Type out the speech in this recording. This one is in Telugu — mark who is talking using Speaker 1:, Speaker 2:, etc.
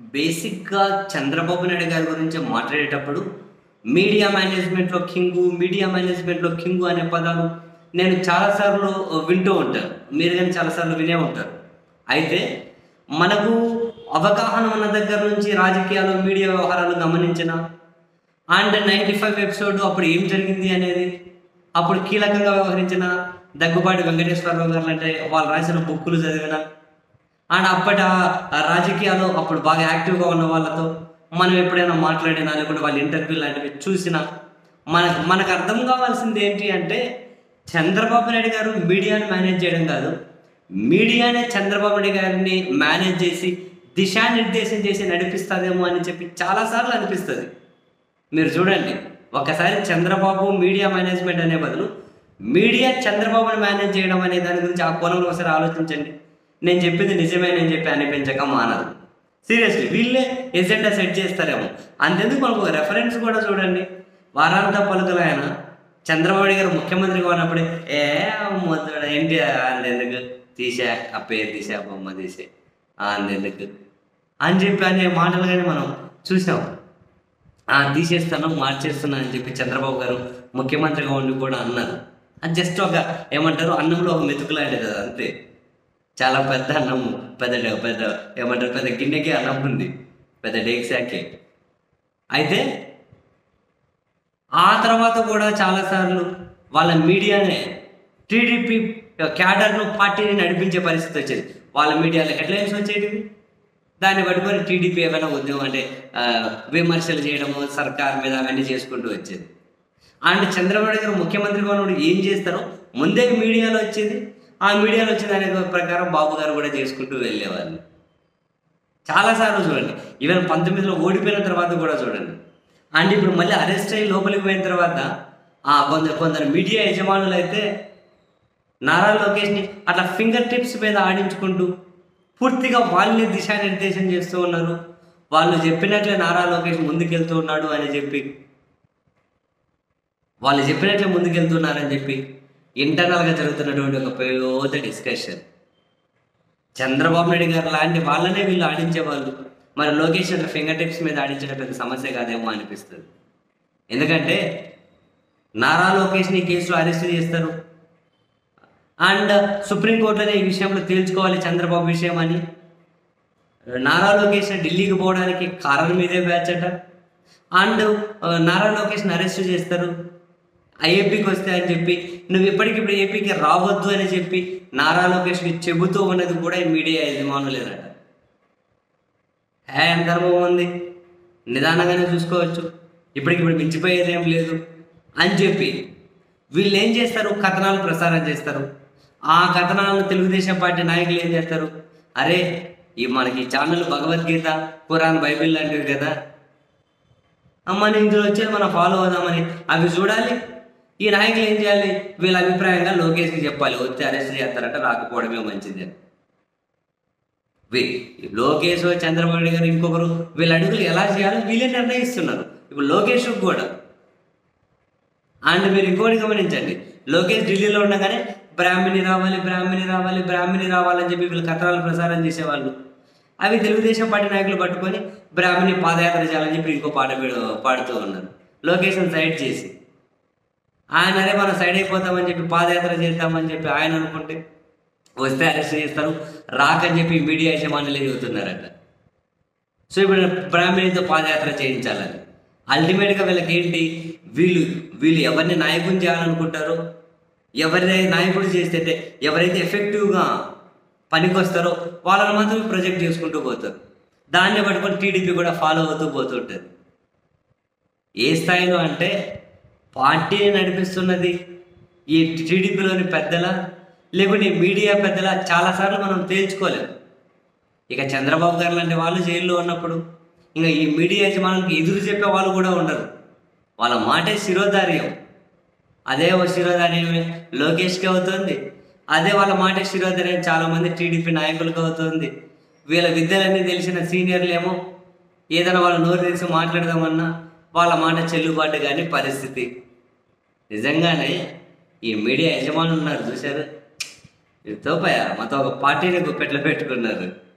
Speaker 1: బేసిక్గా చంద్రబాబు నాయుడు గారి గురించి మాట్లాడేటప్పుడు మీడియా మేనేజ్మెంట్లో కింగు మీడియా మేనేజ్మెంట్లో కింగు అనే పదాలు నేను చాలాసార్లు వింటూ ఉంటాను మీరు కానీ చాలాసార్లు వినే ఉంటారు అయితే మనకు అవగాహన ఉన్న దగ్గర నుంచి రాజకీయాలు మీడియా వ్యవహారాలు గమనించిన అండ్ నైంటీ ఫైవ్ ఎపిసోడ్ అప్పుడు ఏం జరిగింది అనేది అప్పుడు కీలకంగా వ్యవహరించిన దగ్గుబాటి వెంకటేశ్వరరావు గారు అంటే వాళ్ళు రాసిన బుక్కులు చదివిన అండ్ అప్పటి ఆ- ఆ రాజకీయాలు అప్పుడు బాగా యాక్టివ్గా ఉన్న వాళ్ళతో మనం ఎప్పుడైనా మాట్లాడినా లేకుంటే వాళ్ళ ఇంటర్వ్యూ లాంటివి చూసినా మనకు మనకు అర్థం కావాల్సింది ఏంటి అంటే చంద్రబాబు నాయుడు గారు మీడియాని మేనేజ్ చేయడం కాదు మీడియానే చంద్రబాబు నాయుడు గారిని మేనేజ్ చేసి దిశానిర్దేశం చేసి నడిపిస్తుందేమో అని చెప్పి చాలాసార్లు అనిపిస్తుంది మీరు చూడండి ఒకసారి చంద్రబాబు మీడియా మేనేజ్మెంట్ అనే బదులు మీడియా చంద్రబాబుని మేనేజ్ చేయడం అనే దాని గురించి ఆ కోణంలో ఒకసారి ఆలోచించండి నేను చెప్పింది నిజమే నేను చెప్పి అనిపించక మానదు సీరియస్లీ వీళ్ళే ఎజెండా సెట్ చేస్తారేమో అంతెందుకు మనకు ఒక రెఫరెన్స్ కూడా చూడండి వారాంత పలుకులు ఆయన చంద్రబాబు నాయుడు గారు ముఖ్యమంత్రిగా ఉన్నప్పుడే ఏ మొత్తం ఏంటి అందుకు తీసా ఆ పేరు తీసా బొమ్మ తీసే అందుకు అని చెప్పి అనే మాటలు కానీ మనం చూసాం ఆ, తీసేస్తాను మార్చేస్తున్నా అని చెప్పి చంద్రబాబు గారు ముఖ్యమంత్రిగా ఉండి కూడా అన్నారు అది జస్ట్ ఒక ఏమంటారు అన్నంలో ఒక మెతుకు లాంటిది అది అంతే చాలా పెద్ద అన్నం పెద్ద పెద్ద ఏమంటారు పెద్ద గిన్నెకి అన్నం ఉంది పెద్ద డేక్సాకే అయితే ఆ తర్వాత కూడా చాలాసార్లు వాళ్ళ మీడియానే టీడీపీ క్యాడర్ను పార్టీని నడిపించే పరిస్థితి వచ్చేది వాళ్ళ మీడియాలో హెడ్లైన్స్ వచ్చేటివి దాన్ని పట్టుకొని టీడీపీ ఏమైనా ఉద్యమం అంటే ఆ, విమర్శలు చేయడము సర్కార్ మీద అవన్నీ చేసుకుంటూ వచ్చేది అండ్ చంద్రబాబు నాయుడు గారు ముఖ్యమంత్రిగా ఉన్నప్పుడు ఏం చేస్తారో ముందే మీడియాలో వచ్చేది ఆ మీడియాలో వచ్చే దాని ప్రకారం బాబు గారు కూడా చేసుకుంటూ వెళ్ళేవాళ్ళు చాలాసార్లు చూడండి ఈవెన్ పంతొమ్మిదిలో ఓడిపోయిన తర్వాత కూడా చూడండి అండ్ ఇప్పుడు మళ్ళీ అరెస్ట్ అయ్యి లోపలికి పోయిన తర్వాత ఆ కొందరు కొందరు మీడియా యజమానులు అయితే నారా లోకేష్ని అట్లా ఫింగర్ టిప్స్ మీద ఆడించుకుంటూ పూర్తిగా వాళ్ళని దిశానిర్దేశం చేస్తూ ఉన్నారు వాళ్ళు చెప్పినట్లే నారా లోకేష్ ముందుకెళ్తూ ఉన్నాడు అని చెప్పి వాళ్ళు చెప్పినట్లే ముందుకెళ్తున్నారని చెప్పి ఇంటర్నల్గా జరుగుతున్నటువంటి ఒక పెద్ద డిస్కషన్ చంద్రబాబు నాయుడు గారు లాంటి వాళ్ళనే వీళ్ళు ఆడించేవాళ్ళు మరి లోకేష్ అట్లా ఫింగర్ టిప్స్ మీద ఆడించడం పెద్ద సమస్య కాదేమో అనిపిస్తుంది ఎందుకంటే నారా లోకేష్ని ఈ కేసులో అరెస్ట్ చేస్తారు అండ్ సుప్రీంకోర్టులోనే ఈ విషయంలో తేల్చుకోవాలి చంద్రబాబు విషయం అని నారా లోకేష్ ఢిల్లీకి పోవడానికి కారణం మీదే బ్యాచ్ అట అండ్ ఆ, నారా లోకేష్ని అరెస్ట్ చేస్తారు ఏపీకి వస్తే అని చెప్పి నువ్వు ఇప్పటికిప్పుడు ఏపీకి రావద్దు అని చెప్పి నారా లోకేష్కి చెబుతూ ఉన్నది కూడా ఈ మీడియా యజమానులేనట హే ఎంత ధర్మం ఉంది నిదానంగానే చూసుకోవచ్చు ఇప్పటికిప్పుడు మించిపోయేది ఏం లేదు అని చెప్పి వీళ్ళు ఏం చేస్తారు కథనాలు ప్రసారం చేస్తారు ఆ కథనాలను తెలుగుదేశం పార్టీ నాయకులు ఏం చేస్తారు అరే ఈ మనకి ఈ ఛానల్ భగవద్గీత ఖురాన్ బైబిల్ లాంటివి కదా అమ్మ ఇందులో వచ్చేది మనం ఫాలో అవుదామని అవి చూడాలి ఈ నాయకులు ఏం చేయాలి వీళ్ళ అభిప్రాయంగా లోకేష్కి చెప్పాలి వస్తే అరెస్ట్ చేస్తారట రాకపోవడమే మంచిది అని వీ- లోకేష్ చంద్రబాబు నాయుడు గారు ఇంకొకరు వీళ్ళ అడుగులు ఎలా చేయాలో వీళ్ళే నిర్ణయిస్తున్నారు ఇప్పుడు లోకేష్ కూడా అండ్ మీరు ఇంకోటి గమనించండి లోకేష్ ఢిల్లీలో ఉండగానే బ్రాహ్మిణి రావాలి బ్రాహ్మిణి రావాలి బ్రాహ్మిణి రావాలని చెప్పి వీళ్ళు కథనాలు ప్రసారం చేసేవాళ్ళు అవి తెలుగుదేశం పార్టీ నాయకులు పట్టుకొని బ్రాహ్మిణి పాదయాత్ర చేయాలని చెప్పి ఇంకో పాట పే- పాడుతూ ఉన్నారు లోకేష్ని సైడ్ చేసి ఆయన అరే మనం సైడ్ అయిపోతామని చెప్పి పాదయాత్ర చేద్దామని చెప్పి ఆయన అనుకుంటే వస్తే అరెస్ట్ చేస్తారు రాకని చెప్పి మీడియా యజమానులే చెబుతున్నారట సో ఇప్పుడు బ్రాహ్మణితో పాదయాత్ర చేయించాలని అల్టిమేట్గా వీళ్ళకి ఏంటి వీళ్ళు వీళ్ళు ఎవరిని నాయకుని చేయాలనుకుంటారో ఎవరినై నాయకుడు చేస్తే అంటే ఎవరైతే ఎఫెక్టివ్గా పనికొస్తారో వాళ్ళని మాత్రం ప్రొజెక్ట్ చేసుకుంటూ పోతారు దాన్ని పట్టుకొని టీడీపీ కూడా ఫాలో అవుతూ పోతుంటుంది ఏ స్థాయిలో అంటే పార్టీని నడిపిస్తున్నది ఈ టీడీపీలోని పెద్దల లేకుంటే ఈ మీడియా పెద్దల చాలాసార్లు మనం తేల్చుకోలేము ఇక చంద్రబాబు గారు లాంటి వాళ్ళు జైల్లో ఉన్నప్పుడు ఇంకా ఈ మీడియా యజమానులకు ఎదురు చెప్పే వాళ్ళు కూడా ఉండరు వాళ్ళ మాటే శిరోధార్యం అదే ఓ శిరోధార్యమే లోకేష్కి అవుతుంది అదే వాళ్ళ మాటే శిరోధార్యం చాలామంది టీడీపీ నాయకులకు అవుతుంది వీళ్ళ విద్యలన్నీ తెలిసిన సీనియర్లు ఏమో ఏదైనా వాళ్ళు నోరు తెరిచి మాట్లాడదామన్నా వాళ్ళ మాట చెల్లుబాటు కానీ పరిస్థితి నిజంగానే ఈ మీడియా యజమానులు ఉన్నారు చూశారు ఇది తోపయ మాతో ఒక పార్టీని గుప్పెట్లో పెట్టుకున్నారు